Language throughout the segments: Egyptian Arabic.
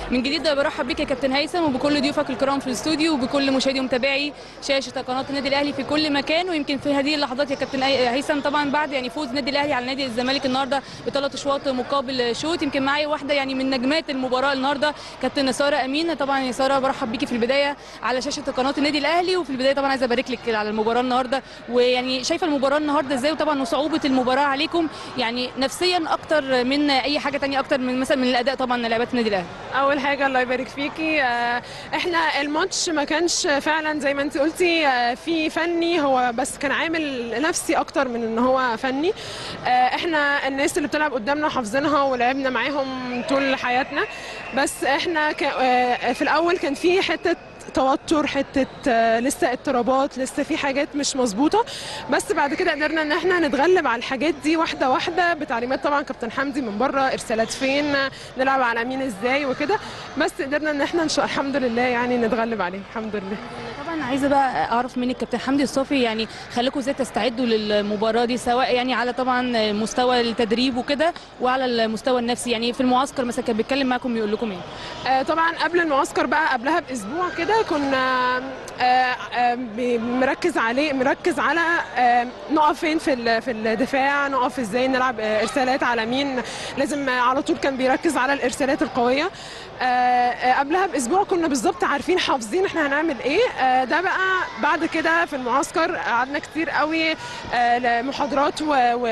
من جديد برحب بك يا كابتن هيثم وبكل ضيوفك الكرام في الاستوديو وبكل مشاهدي ومتابعي شاشه قناه النادي الاهلي في كل مكان ويمكن في هذه اللحظات يا كابتن هيثم طبعا بعد يعني فوز النادي الاهلي على نادي الزمالك النهارده بثلاث اشواط مقابل شوط يمكن معايا واحده يعني من نجمات المباراه النهارده كابتن ساره امين طبعا يا ساره برحب بيكي في البدايه على شاشه قناه النادي الاهلي وفي البدايه طبعا عايزه ابارك لك على المباراه النهارده ويعني شايفه المباراه النهارده ازاي وطبعا وصعوبه المباراه عليكم يعني نفسيا اكتر من اي حاجه ثانيه اكتر من مثلا من الاداء طبعا لعيبه النادي الاهلي اول حاجه الله يبارك فيكي آه، احنا الماتش ما كانش فعلا زي ما انت قلتي آه، في فني هو بس كان عامل نفسي اكتر من ان هو فني آه، احنا الناس اللي بتلعب قدامنا حافظينها ولعبنا معاهم طول حياتنا بس احنا ك- آه، في الاول كان في حته توتر حته آه، لسه اضطرابات لسه في حاجات مش مظبوطه بس بعد كده قدرنا ان احنا نتغلب على الحاجات دي واحده واحده بتعليمات طبعا كابتن حمدي من بره ارسالات فين نلعب على مين ازاي وكده بس قدرنا ان احنا ان شاء الحمد لله يعني نتغلب عليه الحمد لله طبعا عايزه بقى اعرف منك كابتن حمدي الصافي يعني خليكم ازاي تستعدوا للمباراه دي سواء يعني على طبعا مستوى التدريب وكده وعلى المستوى النفسي يعني في المعسكر مثلا كان بيتكلم معاكم يقول لكم ايه آه، طبعا قبل المعسكر بقى قبلها باسبوع كده كنا آه، آه، ب- مركز عليه مركز على آه، نقف فين في ال- في الدفاع نقف ازاي نلعب آه، ارسالات على مين لازم آه، على طول كان بيركز على الارسالات القويه آه، آه، قبلها باسبوع كنا بالظبط عارفين حافظين احنا هنعمل ايه آه، ده بقى بعد كده في المعسكر قعدنا كتير قوي آه، محاضرات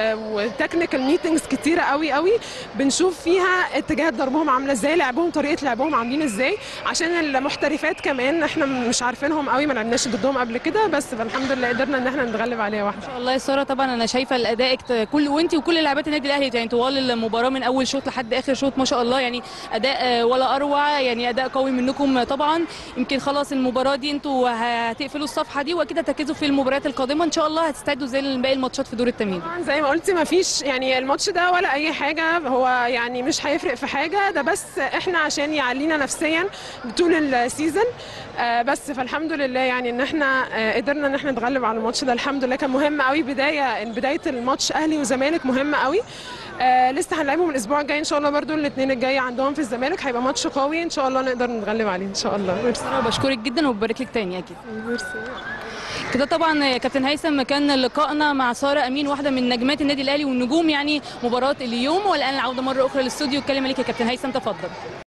وتكنيكال ميتنجز كتيره قوي قوي بنشوف فيها اتجاهات ضربهم عامله ازاي لعبهم طريقه لعبهم عاملين ازاي عشان المحترفات كمان احنا مش عارفينهم قوي ما لعبناش ضدهم قبل كده بس فالحمد لله قدرنا ان احنا نتغلب عليها واحده ما شاء الله يا ساره طبعا انا شايفه الاداء كل وانت وكل لاعبات النادي الاهلي يعني طوال المباراه من اول شوط لحد اخر شوط ما شاء الله يعني اداء آه، ولا اروع يعني اداء قوي منكم طبعا يمكن خلاص المباراه دي انتوا هتقفلوا الصفحه دي واكيد هتركزوا في المباريات القادمه ان شاء الله هتستعدوا زي باقي الماتشات في دور التمهيدي طبعا زي ما قلتي ما فيش يعني الماتش ده ولا اي حاجه هو يعني مش هيفرق في حاجه ده بس احنا عشان يعلينا نفسيا طول السيزون آه بس فالحمد لله يعني ان احنا آه قدرنا ان احنا نتغلب على الماتش ده الحمد لله كان مهم قوي بدايه بدايه الماتش اهلي وزمالك مهمه قوي آه لسه هنلعبهم الاسبوع الجاي ان شاء الله برضو الاثنين الجاي عندهم في الزمالك هيبقى ماتش قوي ان شاء الله نقدر نتغلب عليه ان شاء الله ميرسي انا بشكرك جدا وببارك لك تاني اكيد ميرسي كده طبعا كابتن هيثم كان لقائنا مع ساره امين واحده من نجمات النادي الاهلي والنجوم يعني مباراه اليوم والان العوده مره اخرى للاستوديو الكلمه ليك يا كابتن هيثم تفضل